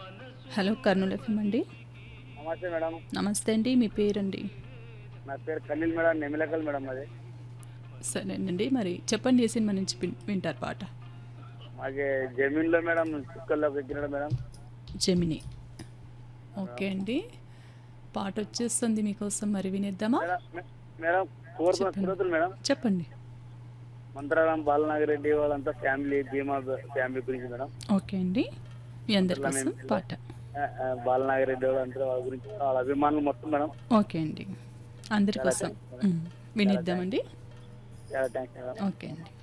Hello Kurnool FM అండి నమస్తే madam నమస్తే అండి మీ పేరండి నా పేరు కన్నీల్ మేడం నెమిలకల్ మేడం అది సరేనండి మరి చెప్పండి ఏ సినిమా నుంచి విన్- వింటారు పాట మాకి జమీన్లో మేడం చుక్కల్లోకి ఎక్కినాడు మేడం జెమిని ఓకే అండి పాట వచ్చేస్తుంది మీకోసం మరి వినేద్దామా మేడం మే- మేడం కోరుకున్న చెప్పండి. శ్రోతలు మేడం చెప్పండి మంత్రారాం బాలనాగిరెడ్డి వాళ్ళంతా ఫ్యామిలీ బీమా ఫ్యామిలీ గురించి మేడం ఓకే అండి మీ అందరి కోసం పాట ఆ, ఆ, బాలనాగిరెడ్డి వాళ్ళంతా వాళ్ళ గురించి వాళ్ళ అభిమానులు మొత్తం మేడం ఓకే అండి అందరి కోసం ఉమ్, వినేద్దామండి చాలా థ్యాంక్స్ మేడం ఓకే అండి